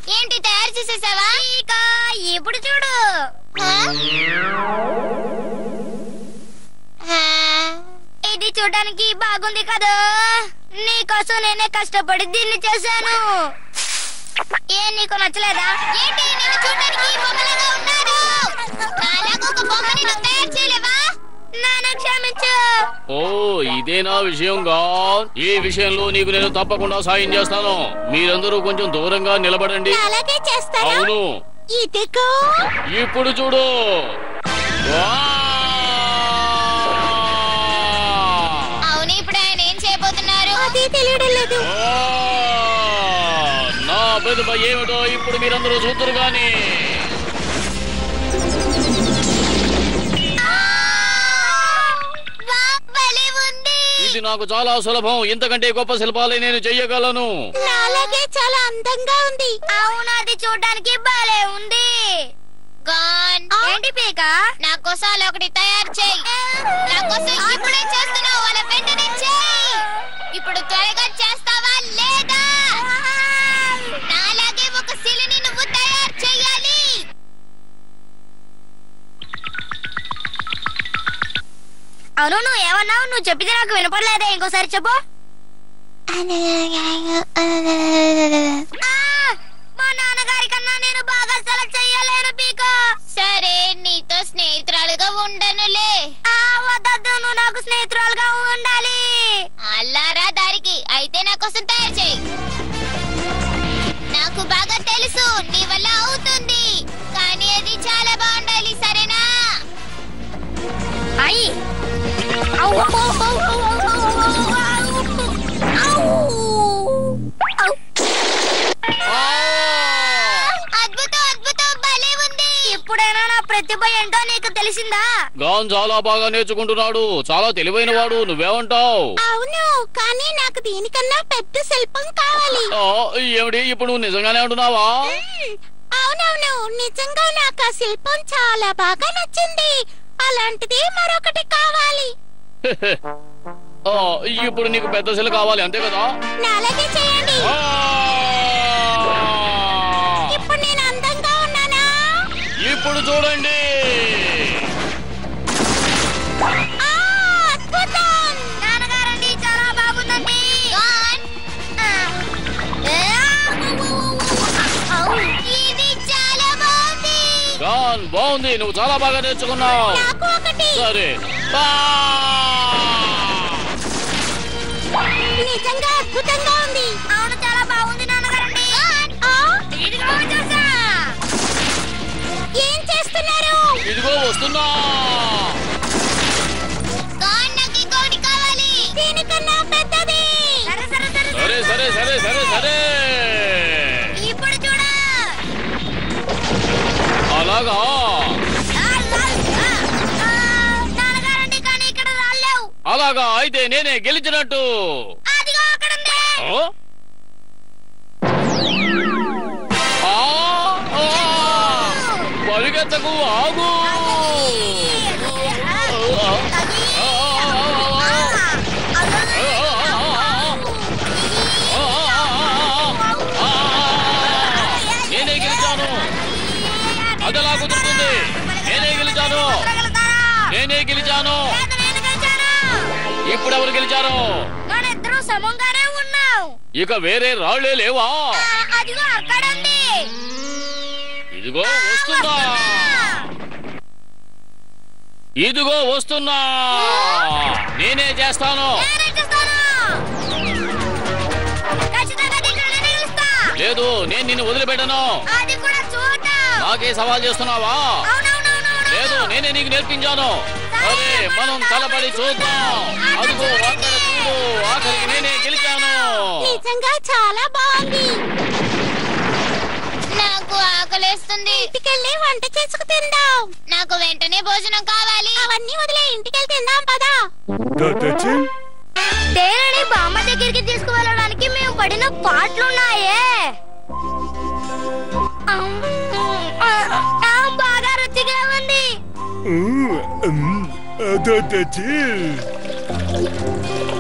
ఏంటి తయారు చేసేసావా ఇక ఇప్పుడు చూడు హా? హా? ఇది చూడడానికి బాగుంది కదా నీకోసం నేనే కష్టపడి దీన్ని చేశాను ఏ నీకు నచ్చలేదా ఏంటి నేను చూడడానికి బొమ్మలాగా ఉన్నాను నాలాగా ఒక బొమ్మని నువ్వు తయారు చేయలేవా నన్ను క్షమించు ఓ ఇదేనా విషయంగా ఈ విషయంలో నీకు నేను తప్పకుండా సాయం చేస్తాను మీరందరూ కొంచెం దూరంగా నిలబడండి అలాగే చేస్తాను అవును ఇదిగో ఇప్పుడు చూడు వా! అవును ఇప్పుడు ఆయన ఏం చేయబోతున్నారు అది తెలియడం లేదు ఆ! నా ప్రతిభ ఏమిటో ఇప్పుడు మీరందరూ చూద్దరు గాని వా, భలే ఉంది ఇది నాకు చాలా సులభం ఇంతకంటే గొప్ప శిల్పాలే నేను చెయ్యగలను అలాగే చాలా అందంగా ఉంది అవును అది చూడడానికి బాలే ఉంది గాన్ ఏంటి పీక నా కోసం అలా ఒకటి తయారు చేయి నా కోసం ఇప్పుడే చేస్తున్నావు అలా వెంటనే చేయి ఇప్పుడు త్వరగా చేస్తావా లేదా నాలాగే ఒక శిలని నువ్వు తయారు చేయాలి అవును నువ్వు ఏమన్నావు నువ్వు చెప్పింది నాకు వినపడలేదే ఇంకోసారి చెప్పు ఆ, మా నాన్నగారి కన్నా నేను బాగా అసలు చెయ్యలేను పీక సరే నీతో స్నేహితురాలుగా ఉండనులే ఆ, వద్దొద్దు నువ్వు నాకు స్నేహితురాలుగా ఉండాలి అల్లారా దారికి అయితే నా కోసం తయారు చేయి నాకు బాగా తెలుసు నీ వల్ల అవుతుంది కానీ అది చాలా బాగుండాలి సరేనా అయ్యి ఔ, ఔ, ఔ, ఔ, ఔ, ఔ, ఔ, ఔ. ఔ. ఆ! అద్భుతం అద్భుతం భలే ఉంది ఇప్పుడైనా నా ప్రతిభ ఏంటో నీకు తెలిసిందా గాన్ చాలా బాగా నేర్చుకుంటున్నాడు చాలా తెలివైన వాడు నువ్వేమంటావు అవును కానీ నాకు దీనికన్నా పెద్ద శిల్పం కావాలి ఏమిటి ఇప్పుడు నువ్వు నిజంగానే అంటున్నావా అవునవును నిజంగా నాకు ఆ శిల్పం చాలా బాగా నచ్చింది అలాంటిది మరొకటి కావాలి ఆ, ఇప్పుడు నీకు పెద్ద శిల కావాలి అంతే కదా నాలాగే చేయండి ఆ! ఇప్పుడు నేను అందంగా ఉన్నానా ఇప్పుడు చూడండి ఆ, అద్భుతం నాన్నగారండి చాలా బాగుందండి గాన్ ఆ. ఔ. ఇది చాలా బాగుంది గాన్ బాగుంది నువ్వు చాలా బాగా నేర్చుకున్నావు నాకు ఒకటి సరే ఆ! నిజంగా అద్భుతంగా ఉంది అవును చాలా బాగుంది నాన్నగారండి ఆ, ఇదిగో చూసా. ఏం చేస్తున్నారు ఇదిగో వస్తున్నా గాన్ నాకు ఇంకొకటి కావాలి దీనికన్నా పెద్దది సరే సరే సరే సరే సరే సరే సరే సరే ఇప్పుడు చూడ అలాగా నాన్నగారండి కానీ ఇక్కడ రాలేవు అలాగా అయితే నేనే గెలిచినట్టు అదిగో అక్కడ ఉంది ఆ? ఆ! ఆ! పరిగెత్తకు ఆగు ఆ! ఆ! నేనే గెలిచాను అదలా కుదురుతుంది నేనే గెలిచాను నేనే గెలిచాను ఇప్పుడు ఎవరు గెలిచారు మనిద్దరం సమంగానే ఉన్నాం ఇక వేరే రాళ్లే లేవా అదిగో అక్కడ ఉంది ఇదిగో వస్తున్నా ఇదిగో వస్తున్నా నేనే చేస్తాను నేనే చేస్తాను. ఖచ్చితంగా దీంట్లోనే నిలుస్తా. లేదు నేను నిన్ను వదిలిపెట్టను అది కూడా చూద్దాం నాకే సవాల్ చేస్తున్నావా అవునవునవునవును. లేదు నేనే నీకు నేర్పించాను సరే మనం తలపడి చూద్దాం అదిగో అక్కడ చూడు ఆఖరికి నేనే గెలిచాను నిజంగా చాలా బాగుంది నాకు ఆకలేస్తుంది ఇంటికెళ్ళి వంట చేసుకు తిందాం నాకు వెంటనే భోజనం కావాలి అవన్నీ వదిలే ఇంటికెళ్ళి తిందాం పదా Dadachi? తేనెని బామ్మ దగ్గరికి తీసుకువెళ్ళడానికి మేము పడిన పాటలున్నాయే అమ్, ఆ, ఆ, బాగా రుచిగా ఉంది Ooh, um, uh, Dadachi?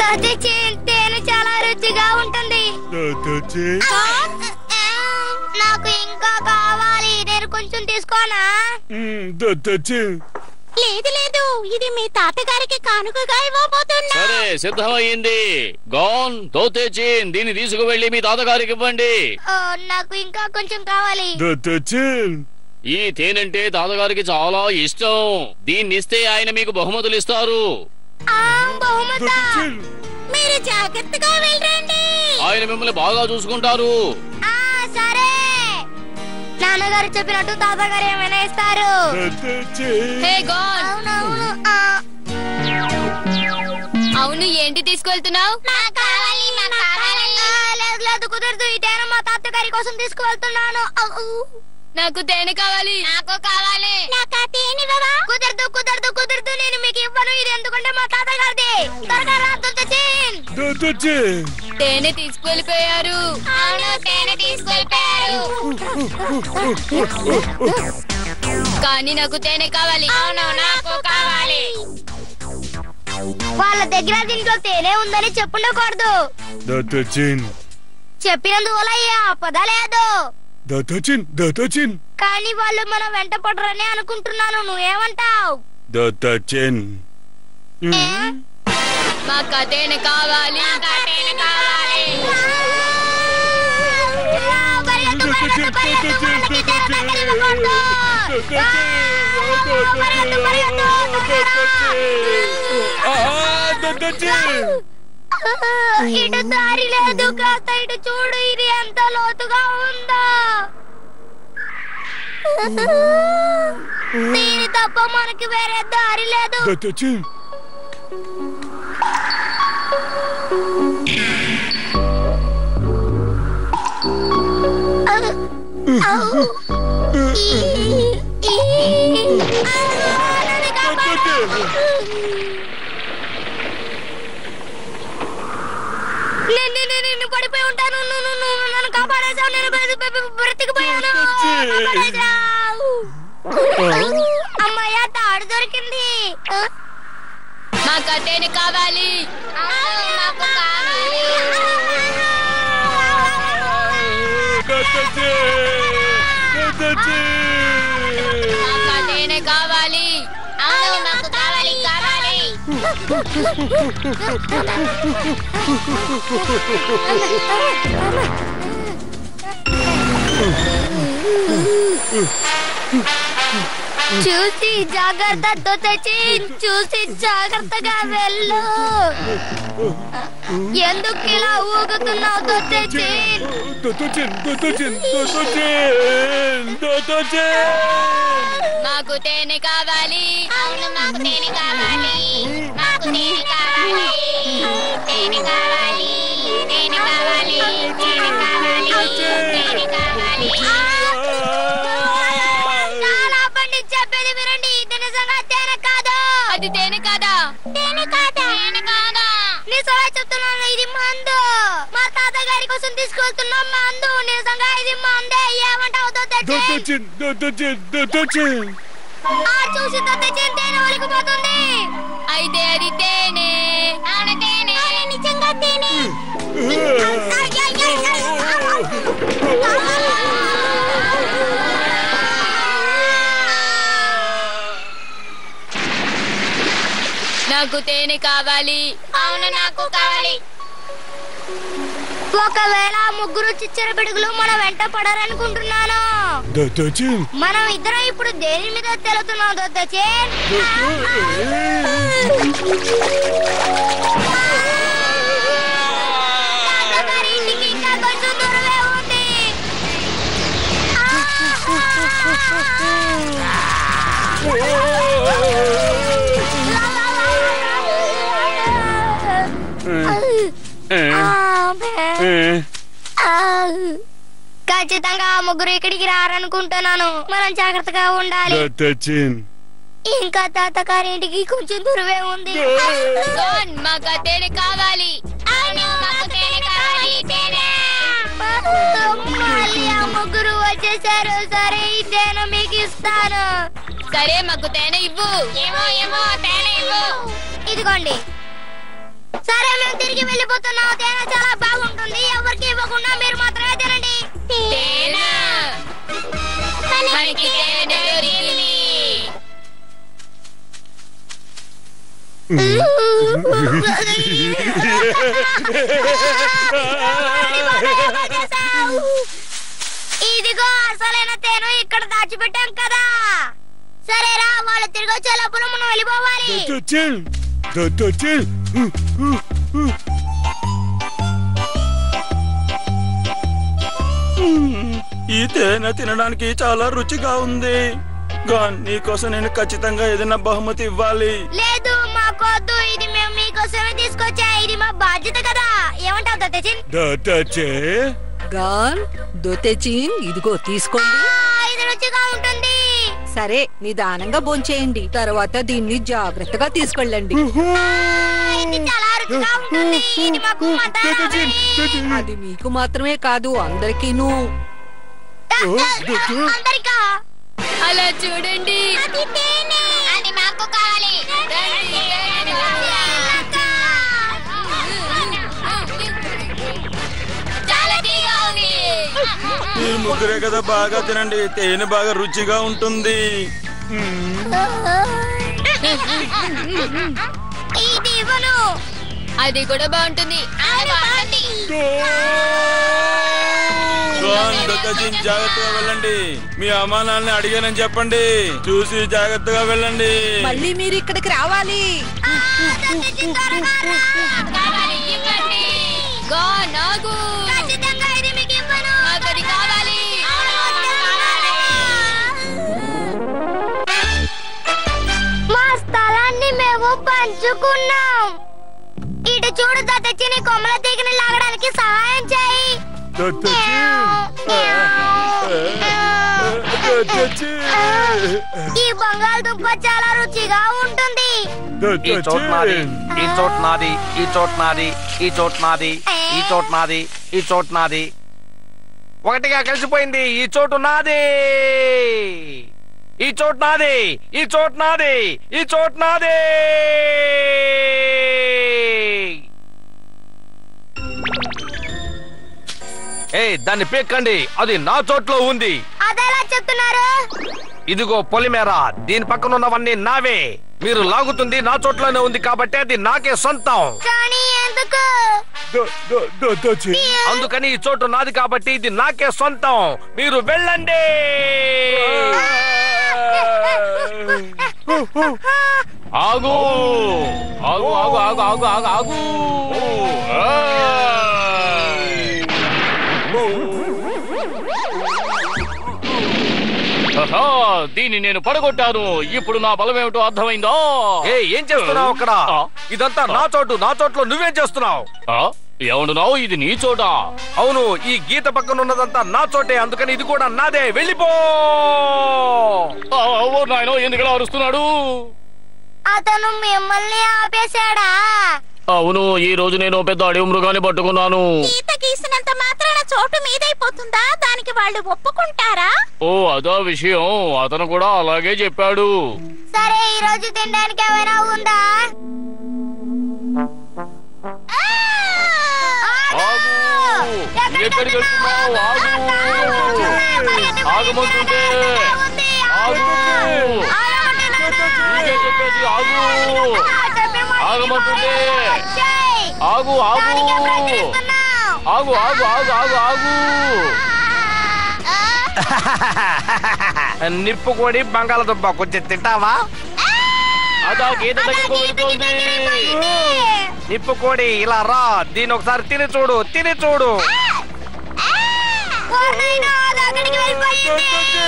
దయచేసి తేనె చాలా రుచిగా ఉంటుంది Dadachi? ఆ, నా నాకు ఇంకా కావాలి నేను కొంచెం తీసుకోనా దత్తచి లేదు లేదు ఇది మీ తాతగారికి కానుకగా ఇవ్వబోతున్నా సరే సిద్ధమైంది గాన్ తోతేచిన్ దీన్ని తీసుకువెళ్ళి మీ తాతగారికి ఇవ్వండి ఆ, నాకు ఇంకా కొంచెం కావాలి దత్తచి ఈ తేనంటే తాతగారికి చాలా ఇష్టం దీన్ని ఇస్తే ఆయన మీకు బహుమతులు ఇస్తారు ఆ, బహుమత దత్తచి మీరు జాగ్రత్తగా వెళ్ళండి ఆయన మిమ్మల్ని బాగా చూసుకుంటారు ఆ, సరే నాన్నగారు చెప్పినట్టు తాతగారు ఏమైనా ఇస్తారు దత్తచి అవునవును ఆ. అవును ఏంటి తీసుకువెళ్తున్నావు నాకు కావాలి నాకు కావాలి ఆ, లేదు లేదు కుదరదు ఇదేనా మా తాతగారి కోసం తీసుకువెళ్తున్నాను ఔ, ఔ. నాకు తేనె కావాలి నాకు కావాలి నాకు ఆ తేనివ్వవా కుదరదు కుదరదు కుదరదు నేను మీకు ఇవ్వను ఇది ఎందుకంటే మా తాతగారిది త్వరగా రా దుద్దచిన్. దత్తచి తేనె తీసుకువెళ్ళిపోయారు అవును తేనె తీసుకెళ్ళిపోయారు కానీ నాకు తేనె కావాలి అవును నాకు కావాలి వాళ్ళ దగ్గర దీంట్లో తేనె ఉందని చెప్పుండకూడదు దత్తచిన్ చెప్పినందువల్ల ఏ ఆపద లేదు దత్తచిన్ దత్తచిన్ కానీ వాళ్ళు మన వెంట పడరని అనుకుంటున్నాను నువ్వేమంటావు దత్తచిన్ మాకు ఆ తేనె కావాలి పరిగెత్తు, పరిగెత్తు, పరిగెత్తు, వాళ్ళకి తేనె పెట్టనివ్వకూడదు. పరిగెత్తు, పరిగెత్తు, ఇటు దారి లేదు కాస్త ఇటు చూడు ఇది ఎంత లోతుగా ఉందో దీని తప్ప మనకి వేరే దారి లేదు దత్తచిన్ నేను నేను- నేను పడిపోయి ఉంటాను నువ్వు నువ్వు- నువ్వు నన్ను కాపాడేశావు నేను బ్ర- బ్ర- బ్ర- బ్రతికిపోయాను కాపాడేశావు. అమ్మయ్య తాడు దొరికింది మాకు ఆ తేనె కావాలి నాకు కావాలి మాకు ఆ తేనె కావాలి అవును నాకు కావాలి కావాలి చూసి జాగ్రత్తతో తెచ్చి చూసి జాగ్రత్తగా వెళ్ళు ఎందుకు ఇలా ఊగుతున్నావు దొచ్చి దత్తచిన్ దత్తచిన్ దత్తచిన్ దత్తచిన్ మాకు తేనె కావాలి అవును మాకు తేనె కావాలి మాకు తేనె కావాలి తేనె కావాలి తేనె కావాలి తేనె కావాలి తేనె కావాలి చాలా పండి చెప్పేది వినండి ఇది నిజంగా తేనె కాదు అది తేనె కాదా తేనె కాదా తేనె కాదా నిజమే చెప్తున్నాను ఇది మందు మా తాతగారి కోసం తీసుకెళ్తున్నాం మందు నిజంగా ఇది మందే ఏమంటావు దొద్దచ్చి దత్తచిన్ దత్తచిన్ దత్తచిన్ ఆ చూసి దొద్దచ్చి తేనె ఒలికిపోతుంది అయితే అది తేనె అవును తేనె నిజంగా తేనె నాకు తేనె కావాలి అవును నాకు కావాలి ఒకవేళ ఆ ముగ్గురు చిచ్చర పిడుగులు మన వెంట పడారనుకుంటున్నాను దత్తచిన్ మనం ఇద్దరం ఇప్పుడు దేని మీద తెలుతున్నాం దొద్దచే ఇంటికి ఇంకా కొంచెం దూరమే ఉంది ఖచ్చితంగా ఆ ముగ్గురు ఇక్కడికి రారనుకుంటున్నాను మనం జాగ్రత్తగా ఉండాలి దత్తచిన్ ఇంకా తాతగారి ఇంటికి కొంచెం దూరమే ఉంది సోన్ మాకు ఆ తేనె కావాలి మళ్ళీ ఆ ముగ్గురు వచ్చేసారు సరే ఇదేనా మీకు ఇస్తాను సరే మాకు తేనె ఇవ్వు ఏమో ఏమో తేనె ఇవ్వు ఇదిగోండి సరే మేము తిరిగి వెళ్ళిపోతున్నాం తేనె చాలా బాగుంటుంది ఎవరికి ఇవ్వకుండా మీరు మాత్రమే తినండి తేనె ఇదిగో అసలైన తేను ఇక్కడ దాచిపెట్టాం కదా సరేరా వాళ్ళు తిరిగి వచ్చే లోపల మనం వెళ్ళిపోవాలి దొచ్చన్ దొచ్చన్ ఈ తేనె తినడానికి చాలా రుచిగా ఉంది గాన్ నీకోసం నేను ఖచ్చితంగా ఏదైనా బహుమతి ఇవ్వాలి లేదు మాకొద్దు ఇది మేము మీకోసమే తీసుకొచ్చా ఇది మా బాధ్యత కదా ఏమంటావు దత్తచిన్ దొచ్చే గాన్ దొతెచిన్ ఇదిగో తీసుకోండి ఇది రుచిగా ఉంటుంది సరే నిదానంగా భోంచేయండి తర్వాత దీన్ని జాగ్రత్తగా తీసుకెళ్ళండి ఇది చాలా రుచిగా ఉంటుంది ఇది మాకు దొచ్చన్ దొచ్చన్ అది మీకు మాత్రమే కాదు అందరికీను అందరికా అలా చూడండి అది తేనె అది మాకు కావాలి చాలా తీగా ఉంది మీరు ముగ్గురే కదా బాగా తినండి తేనె బాగా రుచిగా ఉంటుంది ఇది ఇవ్వను అది కూడా బాగుంటుంది అది బాగుంది గాన్ దొక్కజిన్ జాగ్రత్తగా వెళ్ళండి మీ అమ్మానాన్ని అడిగానని చెప్పండి చూసి జాగ్రత్తగా వెళ్ళండి మళ్ళీ మీరు ఇక్కడికి రావాలి కావాలి ఇవ్వండి గా నాగు ఖచ్చితంగా ఇది మీకు ఇవ్వను నాకు అది కావాలి మా స్థలాన్ని మేము పంచుకున్నాం ఇటు చూడు దత్తచ్చి నీ కొమ్మల తీగని లాగడానికి సహాయం చేయి ఈ బంగాళదుంప చాలా రుచిగా ఉంటుంది ఈ చోట్ నాది ఈ చోట్ నాది ఈ చోట్ నాది ఈ చోట్ నాది ఈ చోట్ నాది ఈ చోట్ నాది ఒకటిగా కలిసిపోయింది ఈ చోటు నాది ఈ చోట్ నాది ఈ చోట్ నాది ఈ చోట్ నాది ఏ దాన్ని పీక్కండి అది నా చోట్లో ఉంది అదెలా చెప్తున్నారు ఇదిగో పొలిమేర దీని పక్కన ఉన్నవన్నీ నావే మీరు లాగుతుంది నా చోట్లోనే ఉంది కాబట్టి అది నాకే సొంతం కానీ ఎందుకు అందుకని ఈ చోటు నాది కాబట్టి ఇది నాకే సొంతం మీరు వెళ్ళండి ఆగు ఆగు ఆగు ఆగు ఆగు ఆగు ఆగు ఆహా, దీన్ని నేను పడగొట్టాను ఇప్పుడు నా బలం ఏమిటో అర్థమైందా ఏ ఏం చేస్తున్నావు అక్కడ ఆ. ఇదంతా నా చోటు నా చోట్లో నువ్వేం చేస్తున్నావు ఆ, ఏమంటున్నావు ఇది నీ చోట అవును ఈ గీత పక్కన ఉన్నదంతా నా చోటే అందుకని ఇది కూడా నాదే వెళ్ళిపో ఆ, ఓ నాయనో ఎందుకు అరుస్తున్నాడు అతను మిమ్మల్ని ఆపేశాడా అవును ఈ రోజు నేను పెద్ద అడవి మృగాన్ని పట్టుకున్నాను గీత గీసినంత మాత్రాన చోటు మీదైపోతుందా దానికి వాళ్ళు ఒప్పుకుంటారా ఓ అదా విషయం అతను కూడా అలాగే చెప్పాడు సరే ఈ రోజు తినడానికి ఏమైనా ఉందా ఆగు ఎక్కడికి వెళ్తున్నావు ఆగు ఆగమంటుంటే ఆగు నీకే చెప్పేది ఆగు ఆగమంటుంటే ఆగు ఆగు ఆగు ఆగు ఆగు ఆగు ఆగు నిప్పు కోడి బంగాళదుంప కొంచెం తింటావా అదా గీత దగ్గరకు వెళ్తోంది నిప్పు కోడి ఇలా రా దీని ఒకసారి తిని చూడు తిని చూడు అక్కడికి వెళ్ళిపోయింది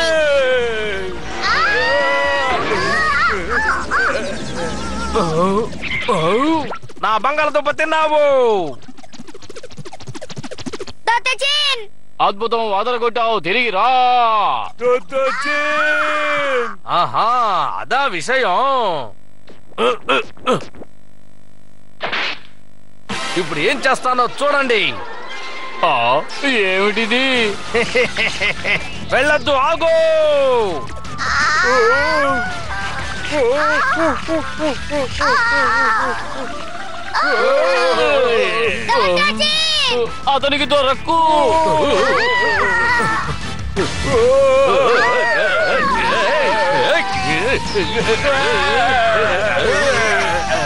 నా బంగాళదుంప తిన్నావు దత్తచిన్ అద్భుతం వదలగొట్టావు తిరిగి రా ఆహా అదా విషయం ఇప్పుడు ఏం చేస్తానో చూడండి ఆ, ఏమిటిది వెళ్ళొద్దు ఆగు అతనికి దొరక్కు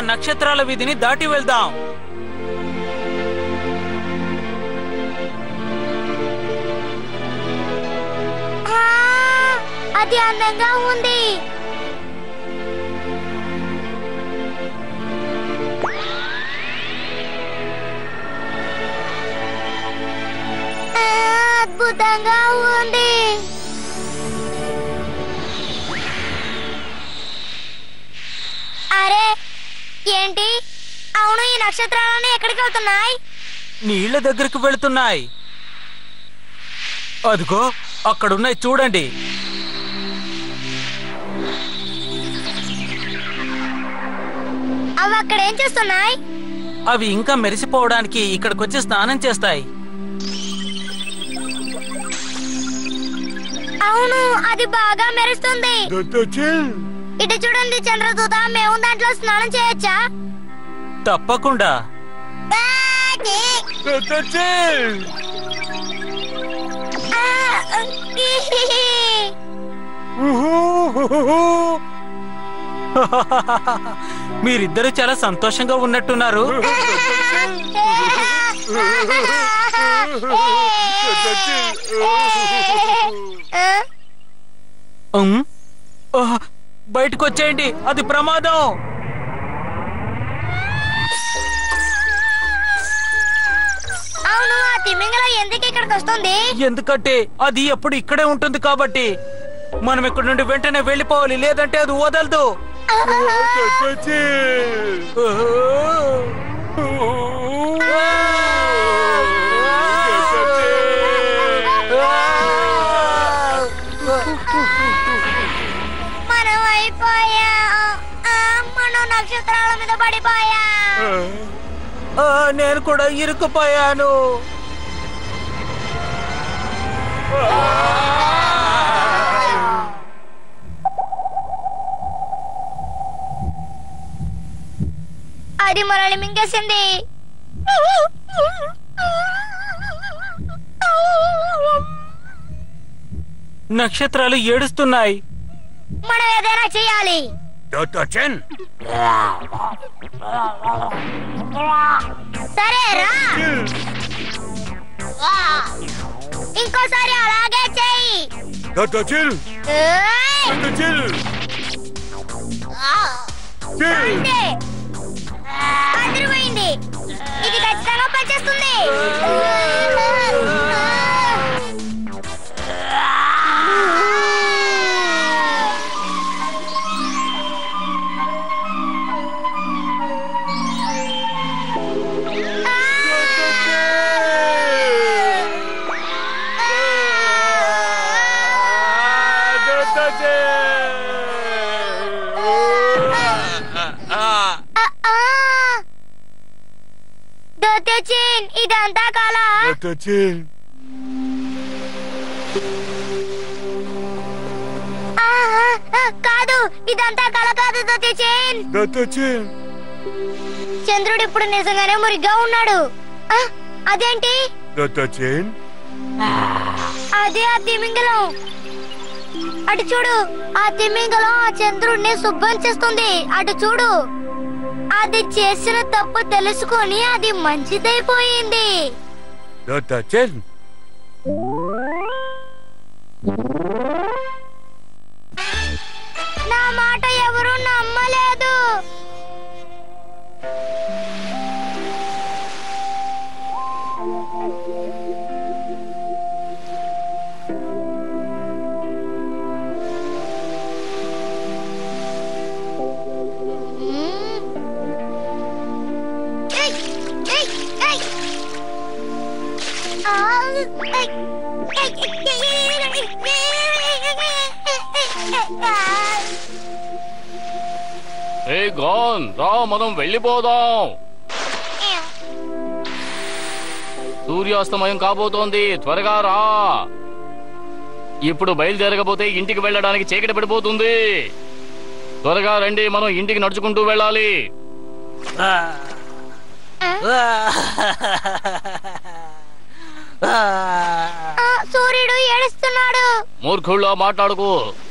నక్షత్రాల వీధిని దాటి వెళ్దాం ఆ, అది అందంగా ఉంది ఆ, అద్భుతంగా ఉంది అరే ఏంటి అవును ఈ నక్షత్రాలన్నీ ఎక్కడికి వెళ్తున్నాయి నీళ్ల దగ్గరికి వెళుతున్నాయి అదిగో అక్కడున్నాయి చూడండి అవి అక్కడ ఏం చేస్తున్నాయి అవి ఇంకా మెరిసిపోవడానికి ఇక్కడికొచ్చి స్నానం చేస్తాయి అవును అది బాగా మెరుస్తుంది దత్తచిల్ ఇటు చూడండి చంద్రదూత మేము దాంట్లో స్నానం చేయొచ్చా తప్పకుండా దత్తచిల్ ఆ, మీరిద్దరూ చాలా సంతోషంగా ఉన్నట్టున్నారు ఆ, ఉమ్, ఓహ్, బయటకు వచ్చేయండి అది ప్రమాదం అవును ఆ తిమింగలం ఎందుకు ఇక్కడికి వస్తుంది ఎందుకంటే అది ఎప్పుడు ఇక్కడే ఉంటుంది కాబట్టి మనం ఇక్కడ నుండి వెంటనే వెళ్ళిపోవాలి లేదంటే అది వదలదు మనం అయిపోయాం ఆ, మనం నక్షత్రాల మీద పడిపోయాం ఆ, నేను కూడా ఇరుక్కుపోయాను అది మనల్ని మింగేసింది నక్షత్రాలు ఏడుస్తున్నాయి మనం ఏదైనా చేయాలి దత్తచిన్ సరే రా ఇంకోసారి అలాగే చెయ్యి దత్తచిల్ ఏయ్! దత్తచిల్ అంతే. అదిరిపోయింది ఇది ఖచ్చితంగా పనిచేస్తుంది దొత్తెచ్చిన్ ఇదంతా కాల దత్తచిల్ కాదు ఇదంతా కల కాదు దొత్తెచ్చిన్ దత్తచిల్ చంద్రుడు ఇప్పుడు నిజంగానే మురిగ్గా ఉన్నాడు ఆ, అదేంటి దత్తచిన్ అదే ఆ తిమింగలం అటు చూడు ఆ తిమింగలం ఆ చంద్రుడిని శుభ్రం చేస్తుంది అటు చూడు అది చేసిన తప్పు తెలుసుకొని అది మంచిదైపోయింది దత్తచిల్ నా మాట ఎవరు నమ్మలేదు ఏయ్, ఏయ్, ఏయ్. ఆ, ఏయ్, ఏయ్, ఏ గాన్ రా మనం వెళ్ళిపోదాం సూర్యాస్తమయం కాబోతోంది త్వరగా రా ఇప్పుడు బయలుదేరకపోతే ఇంటికి వెళ్ళడానికి చీకటి పడిపోతుంది త్వరగా రండి మనం ఇంటికి నడుచుకుంటూ వెళ్ళాలి ఆ, సూర్యుడు ఏడుస్తున్నాడు మూర్ఖుల్లో మాట్లాడుకు